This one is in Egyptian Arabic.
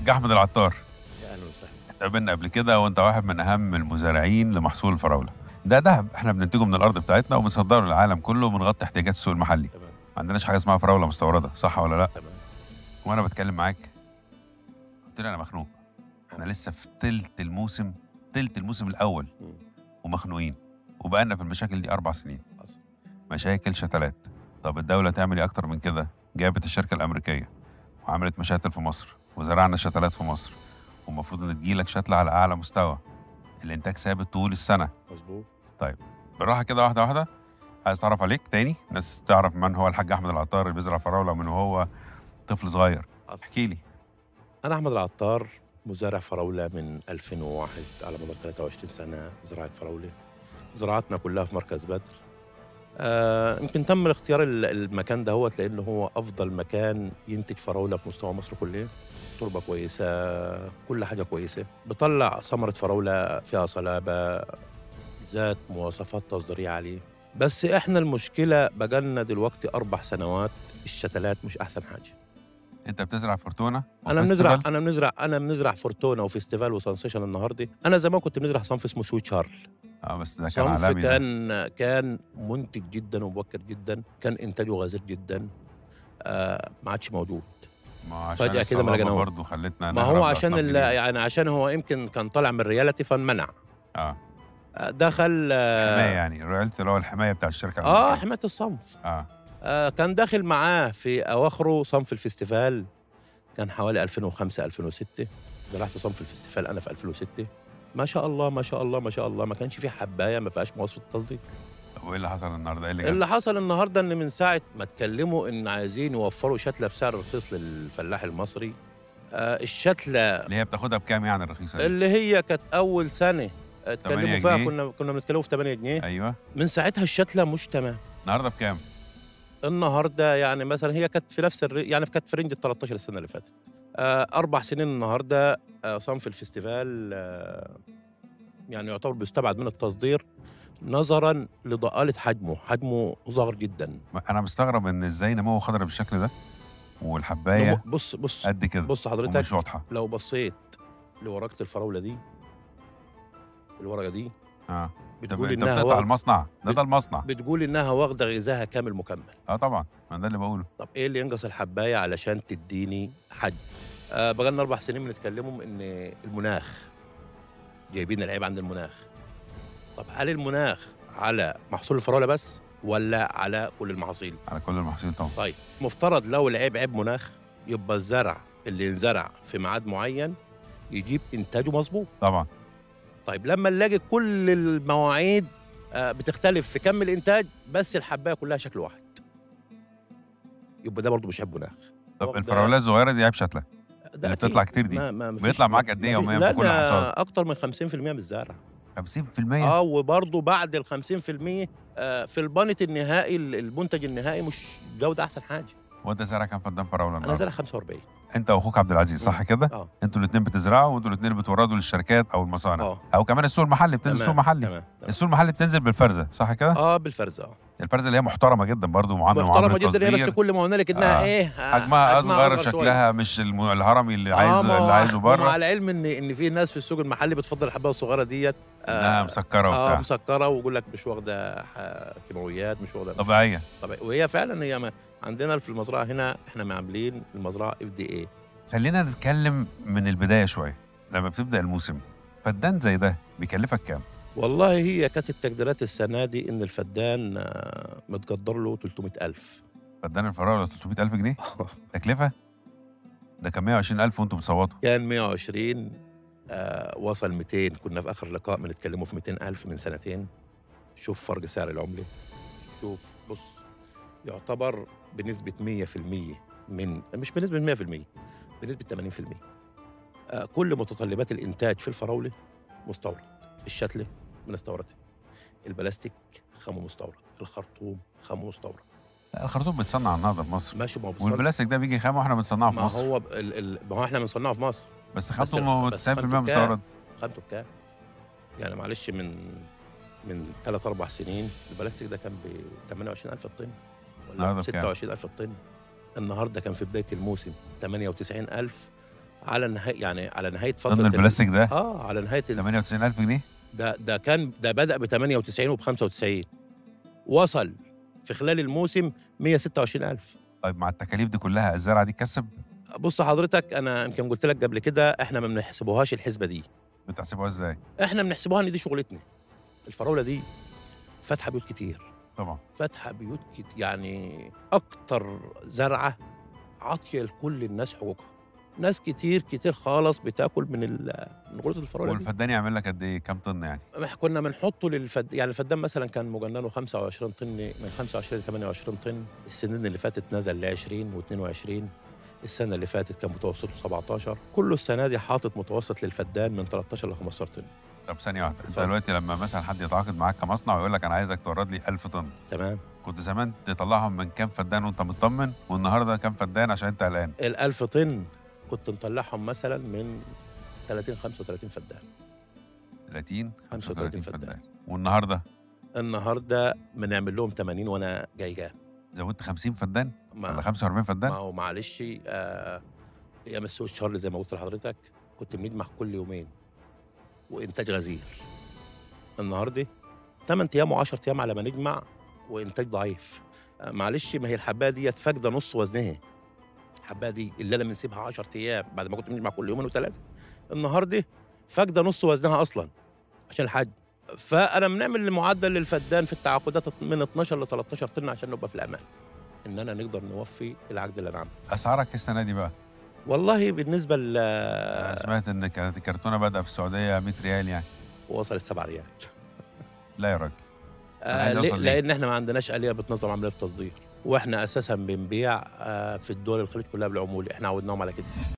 حاج احمد العطار يا اهلا وسهلا اتقابلنا قبل كده وانت واحد من اهم المزارعين لمحصول الفراوله ده دهب احنا بننتجه من الارض بتاعتنا وبنصدره للعالم كله وبنغطي احتياجات السوق المحلي تمام ما عندناش حاجه اسمها فراوله مستورده صح ولا لا تمام وانا بتكلم معاك قلت لي انا مخنوق احنا لسه في تلت الموسم تلت الموسم الاول مم. ومخنوقين وبقالنا في المشاكل دي اربع سنين حصل. مشاكل شتلات طب الدوله تعمل ايه اكتر من كده جابت الشركه الامريكيه وعملت مشاتل في مصر وزرعنا شتلات في مصر والمفروض ان تجيلك شتله على اعلى مستوى الانتاج ثابت طول السنه مظبوط بالراحه كده واحده واحده عايز تعرف عليك تاني الناس تعرف من هو الحاج احمد العطار اللي بيزرع فراوله من وهو طفل صغير حصل. احكي لي انا احمد العطار مزارع فراوله من 2001 على مدار 23 سنه زراعه فراوله زراعتنا كلها في مركز بدر آه، يمكن تم الاختيار ال- المكان ده هو لانه هو افضل مكان ينتج فراوله في مستوى مصر كله تربه كويسه كل حاجه كويسه بطلع ثمره فراوله فيها صلابه ذات مواصفات تصديريه عاليه بس احنا المشكله بقالنا دلوقتي اربع سنوات الشتلات مش احسن حاجه انت بتزرع فورتونا انا بنزرع وفيستيفال؟ انا بنزرع انا بنزرع فورتونا وفيستيفال وسنسيشن النهارده انا زمان كنت بنزرع صنف اسمه سويت شارل اه بس ده كان صنف عالمي ده. كان كان منتج جدا ومبكر جدا كان انتاجه غزير جدا آه ما عادش موجود ما هو عشان فجأة كده ما الصلابة لقيناهوش. برضه خلتنا ما نهرب هو عشان لأصناف ال- جديدة. يعني عشان هو يمكن كان طالع من ريالتي فانمنع اه آه، دخل اه, حمايه يعني الرويالتي اللي هو الحمايه بتاع الشركه آه الأمريكية. حمايه الصنف اه آه كان داخل معاه في اواخره صنف الفيستيفال كان حوالي 2005 2006 زرعت صنف الفيستيفال انا في 2006 ما شاء الله ما شاء الله ما شاء الله ما كانش في حبايه ما فيهاش مواصفه تصديق طب وايه اللي حصل النهارده ايه اللي جاب اللي حصل النهارده ان من ساعه ما اتكلموا ان عايزين يوفروا شتله بسعر رخيص للفلاح المصري آه الشتله اللي هي بتاخدها بكام يعني الرخيصه دي اللي هي كانت اول سنه 8 اتكلموا فيها جنيه. كنا كنا بنتكلموا في 8 جنيه ايوه من ساعتها الشتله مش تمام النهارده بكام النهارده يعني مثلا هي كانت في نفس الري... يعني كانت في رينج ال 13 السنه اللي فاتت آه اربع سنين النهارده آه صنف الفيستيفال آه يعني يعتبر بيستبعد من التصدير نظرا لضآلة حجمه حجمه صغير جدا انا مستغرب ان ازاي نمو خضرا بالشكل ده والحبايه بص بص قد كده بص حضرتك ومش واضحه لو بصيت لورقه الفراوله دي الورقه دي اه طب بتقول انت انها بتقطع واخد... المصنع ده بت- ده المصنع بتقول انها واخده غذاها كامل مكمل اه طبعا ما ده اللي بقوله طب ايه اللي ينقص الحبايه علشان تديني حجم آه بقالنا اربع سنين بنتكلموا ان المناخ جايبين العيب عند المناخ طب هل المناخ على محصول الفراوله بس ولا على كل المحاصيل على كل المحاصيل طبعا طيب مفترض لو العيب عيب مناخ يبقى الزرع اللي ينزرع في ميعاد معين يجيب انتاجه مظبوط طبعا طيب لما نلاقي كل المواعيد آه، بتختلف في كم الانتاج بس الحبايه كلها شكل واحد يبقى ده برضه مش عيب مناخ طب واخدة- الفراولات الصغيره دي عيب شتله ده اللي أكيد. بتطلع كتير دي ما ما مفيش- بيطلع معاك قد إيه ما في- يوميا لا في كل ده حصاد؟ اكتر من 50% من الزرع 50% اه وبرضه بعد ال 50% آه، في البانت النهائي المنتج النهائي مش جوده احسن حاجه وانت زارع كام فدان فراوله انا النهارده زرع 45 انت واخوك عبد العزيز صح كده اه انتوا الاثنين بتزرعوا وانتوا الاثنين بتوردوا للشركات او المصانع اه او كمان السوق المحلي بتنزل تمام، سوق محلي تمام تمام. السوق المحلي بتنزل بالفرزه صح كده اه بالفرز اه الفرزه اللي هي محترمه جدا برضو معامله محترمه معاملة جدا هي بس تصدير. كل ما هنالك انها آه. ايه آه، حجمها اصغر شوية. شكلها مش الم- الهرمي اللي آه، عايز ما هو- اللي عايزه ومع بره العلم ان ان في ناس في السوق المحلي بتفضل الحبايه الصغيره ديت انها مسكره اه وبتاع مسكره ويقول لك مش واخده ح- كيماويات مش واخده طبيعيه طبيعي وهي فعلا هي ما عندنا في المزرعه هنا احنا عاملين المزرعه اف دي اي خلينا نتكلم من البدايه شويه لما بتبدا الموسم فدان زي ده بيكلفك كام والله هي كانت التقديرات السنه دي ان الفدان آه، متقدر له 300000 فدان الفراوله 300000 جنيه تكلفه ده كان 120000 وانتم بتصوتوا كان 120 آه وصل 200 كنا في اخر لقاء بنتكلموا في 200000 من سنتين شوف فرق سعر العمله شوف بص يعتبر بنسبه 100% من مش بنسبه 100% بنسبه 80% آه كل متطلبات الانتاج في الفراوله مستورد الشتله بنستوردها البلاستيك خامه مستورد الخرطوم خامه مستورد لا، الخرطوم بتصنع النهارده في مصر ماشي ما هو بيصنع- والبلاستيك ده بيجي خام واحنا بنصنعه في ما مصر هو ب- ال ال ما هو احنا بنصنعه في مصر بس بس- خرطوم بس 90% خامته مستورد خامته بكام؟ يعني معلش من من ثلاث اربع سنين البلاستيك ده كان ب 28000 الطن ولا النهارده ب بكام؟ 26000 الطن النهارده كان في بدايه الموسم 98000 على نهايه يعني على نهايه فتره ضمن ال- البلاستيك ده اه على نهايه ال- 98000 جنيه ده ده كان ده بدا ب 98 وب 95 وصل في خلال الموسم 126000 طيب مع التكاليف دي كلها الزرعه دي تكسب بص حضرتك انا يمكن قلت لك قبل كده احنا ما بنحسبوهاش الحسبه دي بتحسبوها ازاي احنا بنحسبوها ان دي شغلتنا الفراوله دي فاتحه بيوت كتير طبعا فاتحه بيوت كتير يعني اكتر زرعه عاطيه لكل الناس حقوقها ناس كتير كتير خالص بتاكل من ال- من غرز الفراوله دي والفدان يعمل لك قد ايه كام طن يعني ما كنا بنحطه للفد يعني الفدان مثلا كان مجننه 25 طن من 25 ل 28 طن السنين اللي فاتت نزل ل 20 و22 السنه اللي فاتت كان متوسطه 17 كله السنه دي حاطط متوسط للفدان من 13 ل 15 طن طب ثانيه واحده انت اتفضل. دلوقتي لما مثلا حد يتعاقد معاك كمصنع ويقول لك انا عايزك تورد لي 1000 طن تمام كنت زمان تطلعهم من كام فدان وانت مطمن والنهارده كام فدان عشان انت قلقان ال 1000 طن كنت مطلعهم مثلا من 30 35 فدان 30 35 35 فدان. فدان والنهارده النهارده بنعمل لهم 80 وانا جاي جاي زودت 50 فدان ولا ما, 45 ما فدان هو معلش آه ايام السوق الشهر زي ما قلت لحضرتك كنت بنجمع كل يومين وانتاج غزير النهارده 8 ايام و10 ايام على ما نجمع وانتاج ضعيف آه معلش ما هي الحبايه ديت فاقده نص وزنها الحبايه دي اللي انا بنسيبها 10 ايام بعد ما كنت بنجمع كل يومين وثلاثه النهارده فاقده نص وزنها اصلا عشان الحج فانا بنعمل معدل للفدان في التعاقدات من 12 ل 13 طن عشان نبقى في الامان اننا نقدر نوفي العقد اللي انا عامله اسعارك السنه دي بقى والله بالنسبه ل انا سمعت ان كانت الكرتونه بادئه في السعوديه 100 ريال يعني وصلت 7 ريال لا يا راجل أنا آه عايز ليه؟ أوصل ليه؟ لان احنا ما عندناش اليه بتنظم عمليه التصدير واحنا اساسا بنبيع آه في الدول الخليج كلها بالعموله احنا عودناهم على كده